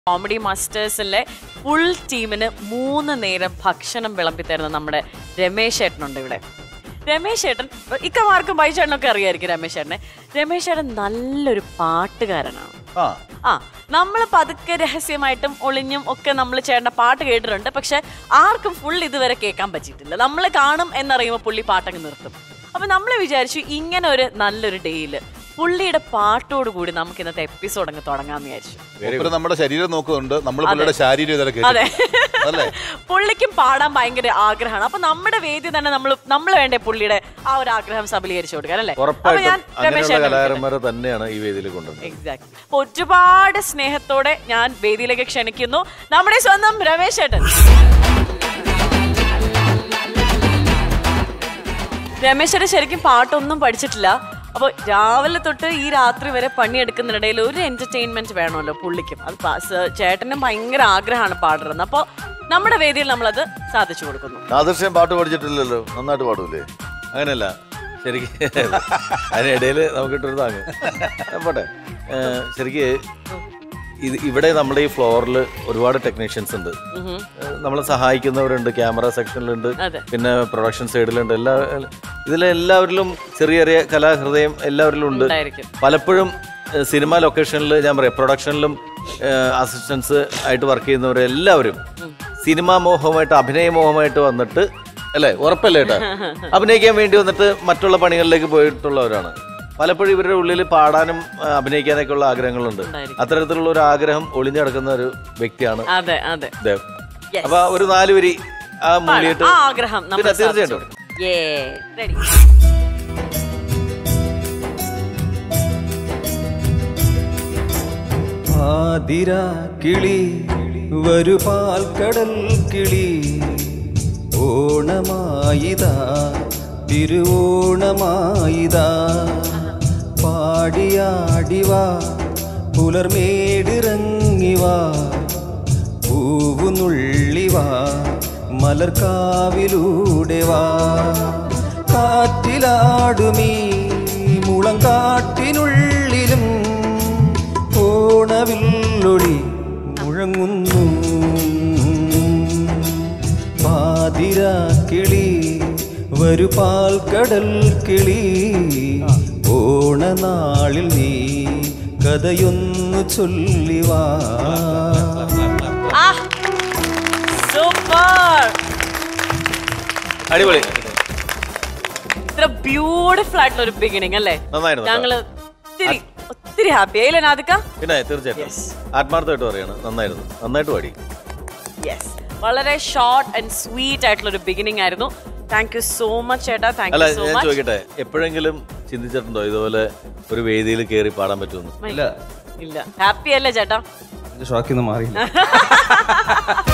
Comedy മാസ്റ്റേഴ്സിലെ full ടീമിന് മൂന്ന് നേരം ഭക്ഷണം വിളമ്പി തരുന്ന നമ്മുടെ രമേശ് ഏട്ടനുണ്ട് ഇവിടെ രമേശ് ഏട്ടൻ ഇക്കമാർക്കും ബൈചേട്ടനൊക്കെ അറിയായിരിക്കും രമേശ് ഏട്ടനെ രമേശ് ഏട്ടൻ നല്ലൊരു പാട്ടുകാരനാണ് ആ ആ നമ്മൾ പതുക്കെ രഹസ്യമായിട്ടും ഒളിഞ്ഞും ഒക്കെ നമ്മൾ ചേട്ടൻ്റെ പാട്ട് കേട്ടിട്ടുണ്ട് പക്ഷെ ആർക്കും ഫുൾ ഇതുവരെ കേൾക്കാൻ പറ്റിയിട്ടില്ല നമ്മൾ കാണും എന്നറിയുമ്പോൾ പുള്ളി പാട്ടങ്ങ് നിർത്തും അപ്പൊ നമ്മൾ വിചാരിച്ചു ഇങ്ങനെ ഒരു നല്ലൊരു ഡേയില് പുള്ളിയുടെ പാട്ടോട് കൂടി നമുക്ക് ഇന്നത്തെ എപ്പിസോഡ് അങ്ങ് തുടങ്ങാന്ന് വിചാരിച്ചു മൂപ്പര് നമ്മുടെ ശരീരം നോക്കുന്നുണ്ട് നമ്മൾ പുള്ളിയുടെ ശാരീരിക ഇതര അതെ അല്ലേ പുള്ളിക്കും പാടാൻ ഭയങ്കര ആഗ്രഹമാണ് അപ്പൊ നമ്മുടെ വേദി തന്നെ നമ്മൾ നമ്മൾ വേണ്ടേ പുള്ളിയുടെ ആ ഒരു ആഗ്രഹം സബലീകരിച്ചു കൊടുക്കാൻ അല്ലേ അപ്പൊ ഉറപ്പായിട്ടും ഞാൻ രമേശ് അങ്ങനെയുള്ള ചേട്ടനെ വിളിക്കട്ടെ. കലാകാരന്മാരെ തന്നെയാണ് ഈ വേദിയിൽ കൊണ്ടുവരുന്നത് എക്സാക്ട് അപ്പൊ ഒരുപാട് സ്നേഹത്തോടെ ഞാൻ വേദിയിലേക്ക് ക്ഷണിക്കുന്നു നമ്മുടെ സ്വന്തം രമേശ് ചേട്ടൻ രമേശ് ചേട്ടൻ ശരിക്കും പാട്ടൊന്നും പഠിച്ചിട്ടില്ല അപ്പൊ രാവിലെ തൊട്ട് ഈ രാത്രി വരെ പണിയെടുക്കുന്നതിനിടയിൽ ഒരു എന്റർടൈൻമെന്റ് വേണമല്ലോ പുള്ളിക്കും അത് പ- സ- ചേട്ടനും ഭയങ്കര ആഗ്രഹമാണ് പാടുന്നത് അപ്പോൾ നമ്മുടെ വേദിയിൽ നമ്മളത് സാധിച്ചു കൊടുക്കുന്നു ആദർശം പാട്ട് പഠിച്ചിട്ടില്ലല്ലോ നന്നായിട്ട് പാടൂലേ അങ്ങനെയല്ല ശരിക്കും അതിനിടയിൽ നമുക്കിട്ടൊരു താങ്ങ് പോട്ടെ ഏഹ് ശരിക്ക് ഇത് ഇവിടെ നമ്മുടെ ഈ ഫ്ലോറിൽ ഒരുപാട് ടെക്നീഷ്യൻസ് ഉണ്ട് ഏഹ് നമ്മളെ സഹായിക്കുന്നവരുണ്ട് ക്യാമറ സെക്ഷനിലുണ്ട് അതെ. പിന്നെ പ്രൊഡക്ഷൻ സൈഡിലുണ്ട് എല്ലാ ഇതിലെല്ലാവരിലും ചെറിയ ചെറിയ കലാഹൃദയം എല്ലാവരിലും ഉണ്ട് ഉണ്ടായിരിക്കും പലപ്പോഴും ഏഹ് സിനിമ ലൊക്കേഷനിൽ ഞാൻ പറയാം പ്രൊഡക്ഷനിലും അസിസ്റ്റൻസ് ആയിട്ട് വർക്ക് ചെയ്യുന്നവരെല്ലാവരും സിനിമാ മോഹമായിട്ട് അഭിനയ മോഹമായിട്ട് വന്നിട്ട് അല്ലേ ഉറപ്പല്ലേ ഏട്ടാ അഭിനയിക്കാൻ വേണ്ടി വന്നിട്ട് മറ്റുള്ള പണികളിലേക്ക് പോയിട്ടുള്ളവരാണ് പലപ്പോഴും ഇവരുടെ ഉള്ളിൽ പാടാനും ആ, അഭിനയിക്കാനൊക്കെ ഉള്ള ആഗ്രഹങ്ങളുണ്ട് ഉണ്ടായിരിക്കും. അത്തരത്തിലുള്ള ഒരു ആഗ്രഹം ഒളിഞ്ഞു കിടക്കുന്ന ഒരു വ്യക്തിയാണ് അതെ അതെ ദേവ് Yes. അപ്പൊ ഒരു നാല് വരി ആ മൂളിയിട്ട് ആ ആഗ്രഹം നമ്മൾ പിന്നെ തീർച്ചയായിട്ടും റെഡി ആതിര കിളി വരു പാൽക്കടൽ കിളി ഓണമായിതാ തിരുവോണമായിതാ പാടിയാടിവാ പുലർമേടിറങ്ങിവാ പൂവു നുള്ളിവാ മലർക്കാവിലൂടെ വാ കാറ്റിലാടുമീ മുളങ്കാട്ടിനുള്ളിലും ഓണവില്ലൊളി മുഴങ്ങുന്നു പാതിര കിളി വരു പാൽക്കടൽ കിളി ഓണനാളിൽ നീ കഥയൊന്നു ചൊല്ലിവാ സൂപ്പർ അടിപൊളി ഇത്ര ബ്യൂട്ടിഫുൾ ആയിട്ടുള്ള ഒരു ബിഗിനിങ് അല്ലേ നന്നായിരുന്നു കേട്ടോ. ഞങ്ങള് ഒത്തിരി ഒത്തിരി ഹാപ്പി ആയില്ലേ നാദിക പിന്നെ തീർച്ചയായിട്ടും ആത്മാർത്ഥമായിട്ട് പറയാണ് നന്നായിരുന്നു നന്നായിട്ട് പാടി യെസ് വളരെ ഷോർട്ട് ആൻഡ് സ്വീറ്റ് ആയിട്ടുള്ള ഒരു ബിഗിനിങ് ആയിരുന്നു താങ്ക് യു സോ മച്ച് ചേട്ടാ താങ്ക് അല്ല യു സോ ഞാൻ മച്ച് ചോദിക്കട്ടെ എപ്പോഴെങ്കിലും ചിന്തിച്ചിട്ടുണ്ടോ ഇതുപോലെ ഒരു വേദിയിൽ കയറി പാടാൻ പറ്റുമെന്ന് ഇല്ല ഇല്ല ഹാപ്പി അല്ലേ ചേട്ടാ ഷോക്കിന്ന് മാറിയില്ല